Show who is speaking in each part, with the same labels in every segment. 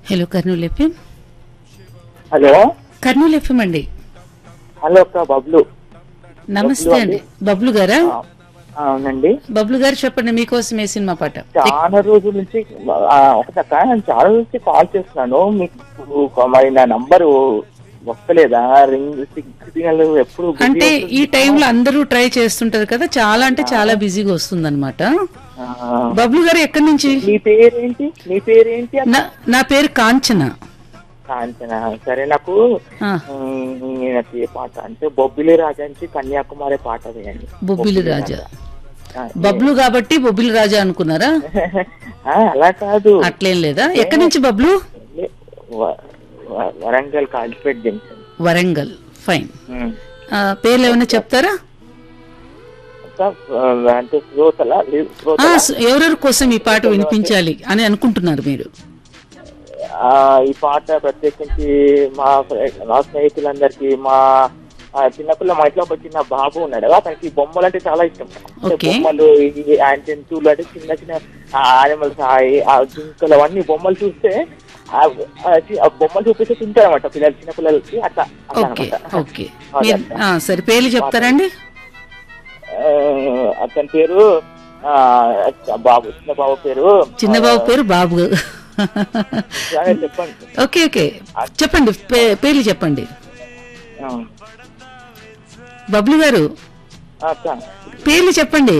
Speaker 1: Hello Kurnool FM
Speaker 2: hello
Speaker 1: Kurnool FM అండి
Speaker 2: hello అక్క బబ్లు
Speaker 1: నమస్తే
Speaker 2: బబ్లు
Speaker 1: అండి
Speaker 2: అండి.
Speaker 1: బబ్లు గారా
Speaker 2: ఆ, అవునండి
Speaker 1: బబ్లు గారు చెప్పండి మీకోసం ఏ సినిమా పాట
Speaker 2: చాలా రోజుల నుంచి ఆ, ఒకటక్క నేను చాలా రోజుల నుంచి కాల్ చేస్తున్నాను మీకు మరి నా నంబరు వస్తలేదా రింగ్ సిగ్నల్ ఎప్పుడు busy
Speaker 1: అంటే ఈ
Speaker 2: వస్తుంది.
Speaker 1: టైంలో అందరూ ట్రై చేస్తుంటారు కదా చాలా అంటే చాలా బిజీగా వస్తుందన్నమాట
Speaker 2: ఆ,
Speaker 1: బబ్లు గారు ఎక్కడి నుంచి
Speaker 2: మీ పేరేంటి మీ పేరేంటి అక్క?
Speaker 1: నా నా పేరు కాంచన
Speaker 2: కాంచన సరే నాకు
Speaker 1: ఆ,
Speaker 2: ఉమ్, నాకు ఏ పాట అంటే బొబ్బిలి రాజా నుంచి కన్యాకుమారి పాట వేయండి
Speaker 1: బొబ్బిలి రాజా
Speaker 2: ఆ,
Speaker 1: బబ్లు కాబట్టి బొబ్బిలి రాజా అనుకున్నారా
Speaker 2: ఆ, అలా కాదు
Speaker 1: అట్లేం లేదా ఎక్కడి నుంచి బబ్లు
Speaker 2: వ- వ- Warangal Kalpet junction
Speaker 1: Warangal fine
Speaker 2: um.
Speaker 1: ఆ, పేర్లు ఏమైనా చెప్తారా
Speaker 2: ఇంకా, ఆ, అంటే శ్రోతల లే-
Speaker 1: ఆ,
Speaker 2: శ్రోతల
Speaker 1: స- ఎవరెవరి కోసం ఈ పాట వినిపించాలి అని అనుకుంటున్నారు మీరు
Speaker 2: ఆ, ఈ పాట ప్రత్యేకించి మా ఫ్రె- మా స్నేహితులందరికీ మా ఆ, చిన్నపిల్ల మా ఇంట్లో ఒక చిన్న బాబు ఉన్నాడు అతనికి బొమ్మలు అంటే చాలా ఇష్టం అంటే
Speaker 1: Okay.
Speaker 2: బొమ్మలు ఈ ఆ జంతువులు అంటే చిన్న చిన్న యానిమల్స్ ఆ జింకలు అవన్నీ బొమ్మలు చూస్తే ఆ ఆ చి- ఆ బొమ్మలు చూపిస్తే తింటారన్నమాట పిల్లలు చిన్న పిల్లలకి అట్లా అట్లా
Speaker 1: ఓకే
Speaker 2: అన్నమాట.
Speaker 1: ఓకే
Speaker 2: అదే.
Speaker 1: మీరు ఆ, సరే పేర్లు చెప్తారండి
Speaker 2: ఆ, అతని పేరు ఆ, బాబు చిన్న బాబు పేరు
Speaker 1: చిన్నబాబు పేరు బాబు
Speaker 2: సరే చెప్పండి
Speaker 1: ఓకే ఓకే చెప్పండి పే- పేర్లు చెప్పండి
Speaker 2: ఆ,
Speaker 1: బబ్లు గారు
Speaker 2: అక్క
Speaker 1: పేర్లు చెప్పండి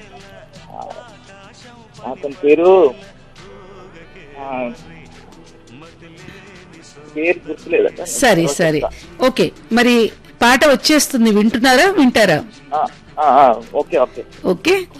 Speaker 2: అతని పేరు ఆ, పేరు గుర్తులేదక్క
Speaker 1: సరే సరే ఓకే మరి పాట వచ్చేస్తుంది వింటున్నారా వింటారా
Speaker 2: ఆ, ఆ, ఆ, ఓకే ఓకే
Speaker 1: ఓకే